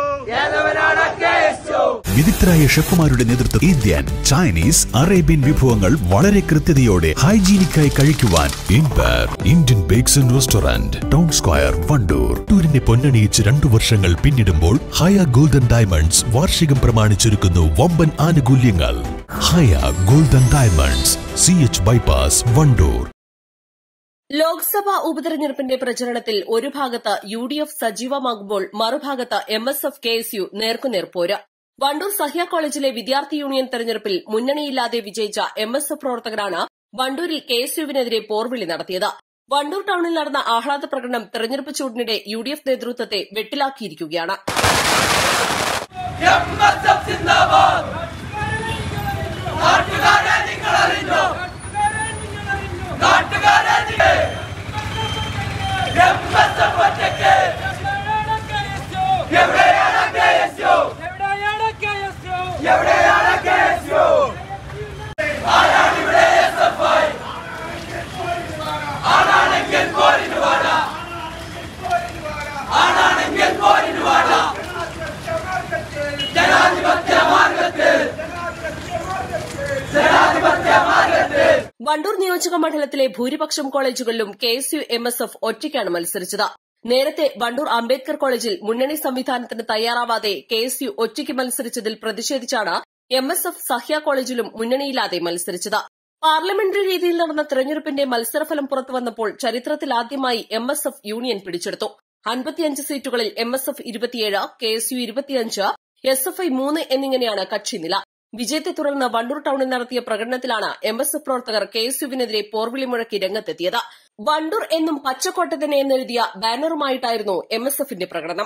വിദഗ്ധരായ ഷെഫുമാരുടെ നേതൃത്വം Indian Chinese Arabian വിഭവങ്ങൾ വളരെ കൃത്യതയോടെ ഹൈജീനിക്കായി കഴിക്കുവാൻ empire Indian bakes and restaurant town square Vandoor ടൂരിനെ പൊന്നണിയിച്ച് രണ്ടു വർഷങ്ങൾ പിന്നിടുമ്പോൾ ഹയ ഗോൾഡൻ ഡയമണ്ട്സ് വാർഷികം പ്രമാണിച്ചൊരുക്കുന്നു വമ്പൻ ആനുകൂല്യങ്ങൾ Haya golden diamonds C H bypass Vandoor Lok Sabha ഉപതെരഞ്ഞെടുപ്പിന്റെ പ്രചരണത്തിൽ ഒരു ഭാഗത്ത് യു ഡി എഫ് സജീവമാകുമ്പോൾ മറുഭാഗത്ത് M S F K S U നേർക്കുനേർ പോര് വണ്ടൂർ സഹ്യ കോളേജിലെ വിദ്യാർത്ഥി യൂണിയൻ തെരഞ്ഞെടുപ്പിൽ മുന്നണിയില്ലാതെ വിജയിച്ച എം എസ് എഫ് പ്രവർത്തകരാണ് വണ്ടൂരിൽ കെ എസ് യുവിനെതിരെ പോർവിളി നടത്തിയത് വണ്ടൂർ ടൌണിൽ നടന്ന ആഹ്ലാദ പ്രകടനം തെരഞ്ഞെടുപ്പ് ചൂടിനിടെ യു ഡി എഫ് നേതൃത്വത്തെ വെട്ടിലാക്കിയിരിക്കുകയാണ് വണ്ടൂർ നിയോജക മണ്ഡലത്തിലെ ഭൂരിപക്ഷം കോളേജുകളിലും K S U M S F ഒറ്റയ്ക്കാണ് മത്സരിച്ചത് നേരത്തെ വണ്ടൂർ അംബേദ്കർ കോളേജിൽ മുന്നണി സംവിധാനത്തിന് തയ്യാറാവാതെ കെ എസ് യു ഒറ്റയ്ക്ക് മത്സരിച്ചതിൽ പ്രതിഷേധിച്ചാണ് എം എസ് എഫ് സഹ്യ കോളേജിലും മുന്നണിയില്ലാതെ മത്സരിച്ചത് പാർലമെന്ററി രീതിയിൽ നടന്ന തെരഞ്ഞെടുപ്പിന്റെ മത്സരഫലം പുറത്തുവന്നപ്പോൾ ചരിത്രത്തിലാദ്യമായി എം എസ് എഫ് യൂണിയൻ പിടിച്ചെടുത്തു അൻപത്തിയഞ്ച് സീറ്റുകളിൽ എം എസ് എഫ് ഇരുപത്തിയേഴ് കെ എസ് യു ഇരുപത്തിയഞ്ച് എസ് എഫ് ഐ മൂന്ന് എന്നിങ്ങനെയാണ് കക്ഷിനില വിജയത്തെ തുടർന്ന് വണ്ടൂർ ടൌണിൽ നടത്തിയ പ്രകടനത്തിലാണ് എം എസ് എഫ് പ്രവർത്തകർ കെ എസ് യുവിനെതിരെ പോർവിളി മുഴക്കി രംഗത്തെത്തിയത് വണ്ടൂർ എന്നും പച്ചക്കോട്ട തന്നെ എന്നെഴുതിയ ബാനറുമായിട്ടായിരുന്നു എം എസ് എഫിന്റെ പ്രകടനം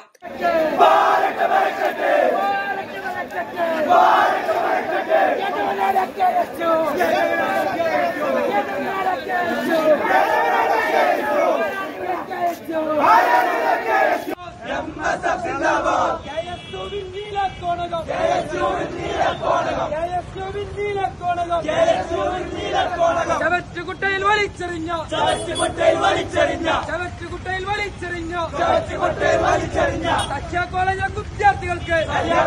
ചവറ്റുകുട്ടയിൽ വലിച്ചെറിഞ്ഞ ചവറ്റുകുട്ടയിൽ വലിച്ചെറിഞ്ഞ ചവറ്റുകുട്ടയിൽ വലിച്ചെറിഞ്ഞ ചവറ്റുകുട്ടയിൽ വലിച്ചെറിഞ്ഞ സഖ്യ കോളേജിലെ വിദ്യാർത്ഥികൾക്ക്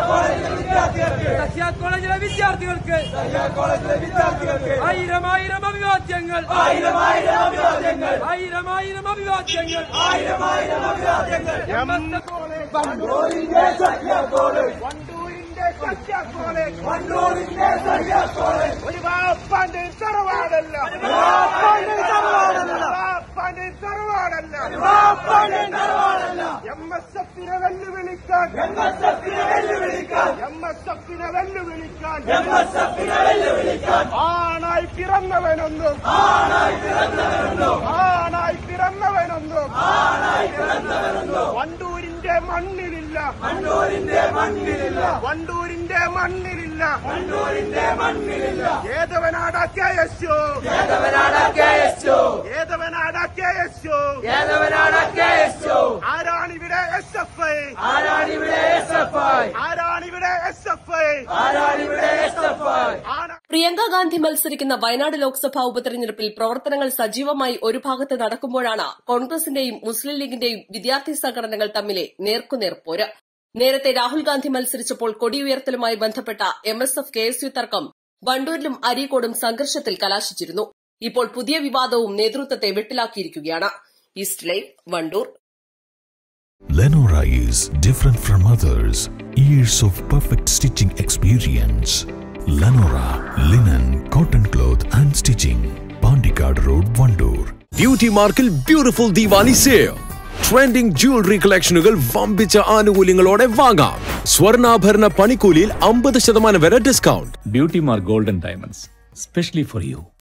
സഖ്യ കോളേജിലെ വിദ്യാർത്ഥികൾക്ക് കോളേജിലെ വിദ്യാർത്ഥികൾക്ക് ആയിരം ആയിരം അഭിവാദ്യങ്ങൾ ആയിരം ആയിരം അഭിവാദ്യങ്ങൾ ആയിരം ആയിരം അഭിവാദ്യങ്ങൾ ആയിരം ആയിരം അഭിവാദ്യങ്ങൾ വണ്ടൂരിന്റെ സഖ്യ കോളേജ് വണ്ടൂരിന്റെ സഖ്യ കോളേജ് വണ്ടൂരിന്റെ സഖ്യ കോളേജ് ഒരു വാപ്പാന്റെ തറവാടല്ല വാപ്പാന്റെ തറവാടല്ല വാപ്പാന്റെ തറവാടല്ല വാപ്പാന്റെ തറവാടല്ല എം എസ് എഫിനെ വെല്ലുവിളിക്കാൻ എം എസ് എഫിനെ വെല്ലുവിളിക്കാൻ എം എസ് എഫിനെ വെല്ലുവിളിക്കാൻ എം എസ് എഫിനെ വെല്ലുവിളിക്കാൻ ആണായി പിറന്നവനൊന്നും ആണായി പിറന്നവനൊന്നും ആണായി പിറന്നവനൊന്നും ആണായി പിറന്നവനൊന്നും വണ്ടൂരിന്റെ മണ്ണിലില്ല വണ്ടൂരിന്റെ മണ്ണിലില്ല വണ്ടൂരിന്റെ മണ്ണിലില്ല വണ്ടൂരിന്റെ മണ്ണിലില്ല ഏതവനാടാ കെ എസ് യു ഏതവനാടാ കെ എസ് യു ഏതവനാടാ കെ എസ് യു ഏതവനാടാ കെ എസ് യു ആരാണിവിടെ എസ് എഫ് ഐ ആരാണിവിടെ എസ് എഫ് ഐ ആരാണിവിടെ എസ് എഫ് ഐ ആരാണിവിടെ എസ് എഫ് ഐ ആരാ പ്രിയങ്ക ഗാന്ധി മത്സരിക്കുന്ന വയനാട് ലോക്സഭാ ഉപതെരഞ്ഞെടുപ്പിൽ പ്രവർത്തനങ്ങൾ സജീവമായി ഒരു ഭാഗത്ത് നടക്കുമ്പോഴാണ് കോൺഗ്രസിന്റെയും മുസ്ലിം ലീഗിന്റെയും വിദ്യാർത്ഥി സംഘടനകൾ തമ്മിലെ നേർക്കുനേർ പോര് നേരത്തെ രാഹുൽ ഗാന്ധി മത്സരിച്ചപ്പോൾ കൊടിയുയർത്തലുമായി ബന്ധപ്പെട്ട M S F K S U തർക്കം വണ്ടൂരിലും അരീക്കോടും സംഘർഷത്തിൽ കലാശിച്ചിരുന്നു ഇപ്പോൾ പുതിയ വിവാദവും നേതൃത്വത്തെ വെട്ടിലാക്കിയിരിക്കുകയാണ് east live Vandoor Lenora is different from others. Years of perfect stitching experience. Lenora linen, cotton cloth and stitching. Pandikad Road, Vandoor. Beauty മാർക്കിൽ beautiful Diwali sale trending jewellery കളക്ഷനുകൾ വമ്പിച്ച ആനുകൂല്യങ്ങളോടെ വാങ്ങാം സ്വർണ്ണാഭരണ പണിക്കൂലിയിൽ അമ്പത് ശതമാനം വരെ discount Beauty Mark Gold and Diamonds, specially for you.